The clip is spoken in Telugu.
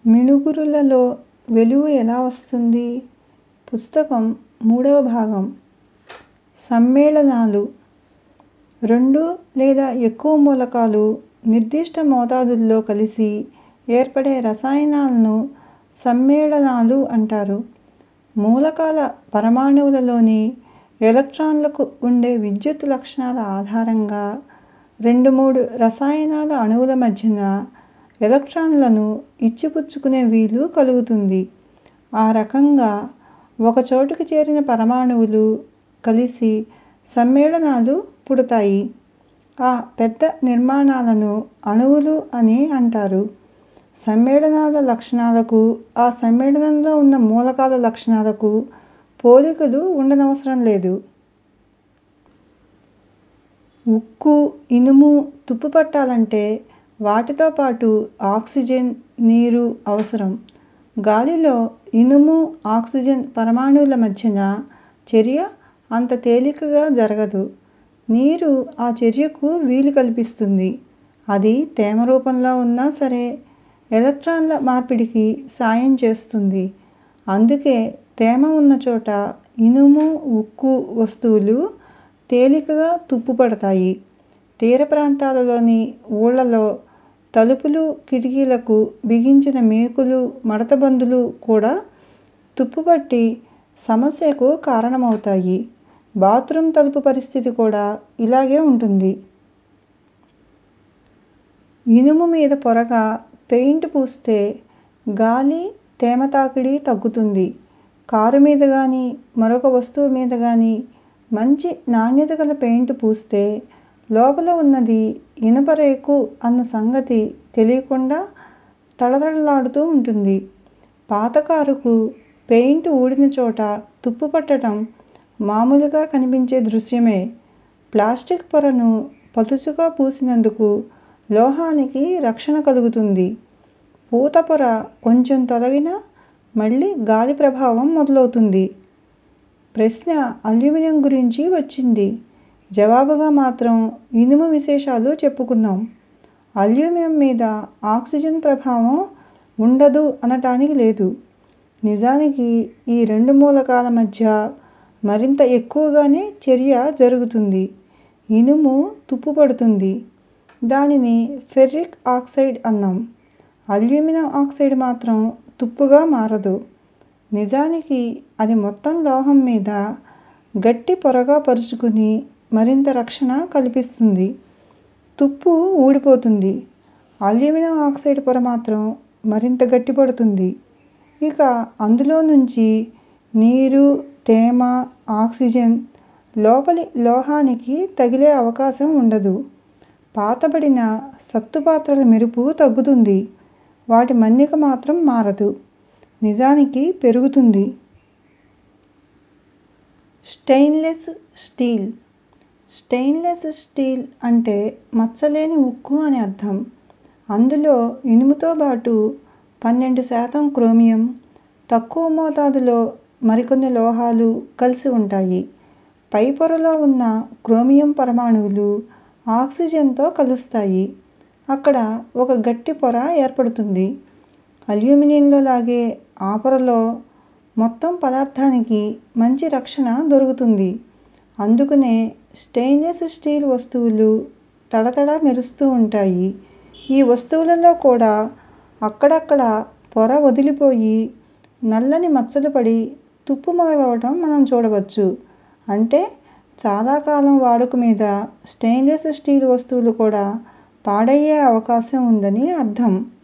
మిణుగురులలో వెలుగు ఎలా వస్తుంది? పుస్తకం మూడవ భాగం సమ్మేళనాలు రెండు లేదా ఎక్కువ మూలకాలు నిర్దిష్ట మోతాదుల్లో కలిసి ఏర్పడే రసాయనాలను సమ్మేళనాలు అంటారు. మూలకాల పరమాణువులలోని ఎలక్ట్రాన్లకు ఉండే విద్యుత్ లక్షణాల ఆధారంగా రెండు మూడు రసాయనాల అణువుల మధ్యన ఎలక్ట్రాన్లను ఇచ్చిపుచ్చుకునే వీలు కలుగుతుంది. ఆ రకంగా ఒకచోటుకి చేరిన పరమాణువులు కలిసి సమ్మేళనాలు పుడతాయి. ఆ పెద్ద నిర్మాణాలను అణువులు అని అంటారు. సమ్మేళనాల లక్షణాలకు ఆ సమ్మేళనంలో ఉన్న మూలకాల లక్షణాలకు పోలికలు ఉండనవసరం లేదు. ఉక్కు, ఇనుము తుప్పుపట్టాలంటే వాటితో పాటు ఆక్సిజన్, నీరు అవసరం. గాలిలో ఇనుము, ఆక్సిజన్ పరమాణువుల మధ్యన చర్య అంత తేలికగా జరగదు. నీరు ఆ చర్యకు వీలు కల్పిస్తుంది. అది తేమ రూపంలో ఉన్నా సరే ఎలక్ట్రాన్ల మార్పిడికి సాయం చేస్తుంది. అందుకే తేమ ఉన్నచోట ఇనుము, ఉక్కు వస్తువులు తేలికగా తుప్పుపడతాయి. తీర ప్రాంతాలలోని ఊళ్ళలో తలుపులు, కిటికీలకు బిగించిన మేకులు, మడతబందులు కూడా తుప్పుపట్టి సమస్యకు కారణమవుతాయి. బాత్రూమ్ తలుపు పరిస్థితి కూడా ఇలాగే ఉంటుంది. ఇనుము మీద పొరగా పెయింట్ పూస్తే గాలి, తేమ తాకిడి తగ్గుతుంది. కారు మీద గానీ, మరొక వస్తువు మీద గానీ మంచి నాణ్యత గల పెయింట్ పూస్తే లోపల ఉన్నది ఇనప రేకు అన్న సంగతి తెలియకుండా తళతళలాడుతూ ఉంటుంది. పాత కారుకు పెయింట్ ఊడిన చోట తుప్పు పట్టడం మామూలుగా కనిపించే దృశ్యమే. ప్లాస్టిక్ పొరను పలుచగా పూసినందుకు లోహానికి రక్షణ కలుగుతుంది. పూత పొర కొంచెం తొలగినా మళ్ళీ గాలి ప్రభావం మొదలవుతుంది. ప్రశ్న అల్యూమినియం గురించి వచ్చింది. జవాబుగా మాత్రం ఇనుము విశేషాలు చెప్పుకుందాం. అల్యూమినియం మీద ఆక్సిజన్ ప్రభావం ఉండదు అనటానికి లేదు. నిజానికి ఈ రెండు మూలకాల మధ్య మరింత ఎక్కువగానే చర్య జరుగుతుంది. ఇనుము తుప్పుపడుతుంది. దానిని ఫెర్రిక్ ఆక్సైడ్ అన్నాం. అల్యూమినియం ఆక్సైడ్ మాత్రం తుప్పుగా మారదు. నిజానికి అది మొత్తం లోహం మీద గట్టి పొరగా పరుచుకుని మరింత రక్షణ కల్పిస్తుంది. తుప్పు ఊడిపోతుంది. అల్యూమినియం ఆక్సైడ్ పొర మాత్రం మరింత గట్టిపడుతుంది. ఇక అందులో నుంచి నీరు, తేమ, ఆక్సిజన్ లోపలి లోహానికి తగిలే అవకాశం ఉండదు. పాతబడిన సత్తుపాత్రల మెరుపు తగ్గుతుంది. వాటి మన్నిక మాత్రం మారదు. నిజానికి పెరుగుతుంది. స్టెయిన్లెస్ స్టీల్ స్టెయిన్లెస్ స్టీల్ అంటే మచ్చలేని ఉక్కు అని అర్థం. అందులో ఇనుముతో బాటు పన్నెండు శాతం క్రోమియం, తక్కువ మోతాదులో మరికొన్ని లోహాలు కలిసి ఉంటాయి. పై పొరలో ఉన్న క్రోమియం పరమాణువులు ఆక్సిజన్తో కలుస్తాయి. అక్కడ ఒక గట్టి పొర ఏర్పడుతుంది. అల్యూమినియంలో లాగే ఆ పొరలో మొత్తం పదార్థానికి మంచి రక్షణ దొరుకుతుంది. అందుకనే స్టెయిన్లెస్ స్టీల్ వస్తువులు తళతళ మెరుస్తూ ఉంటాయి. ఈ వస్తువులలో కూడా అక్కడక్కడ పొర వదిలిపోయి నల్లని మచ్చలు పడి తుప్పు మొదలవటం మనం చూడవచ్చు. అంటే చాలా కాలం వాడుక మీద స్టెయిన్లెస్ స్టీల్ వస్తువులు కూడా పాడయ్యే అవకాశం ఉందని అర్థం.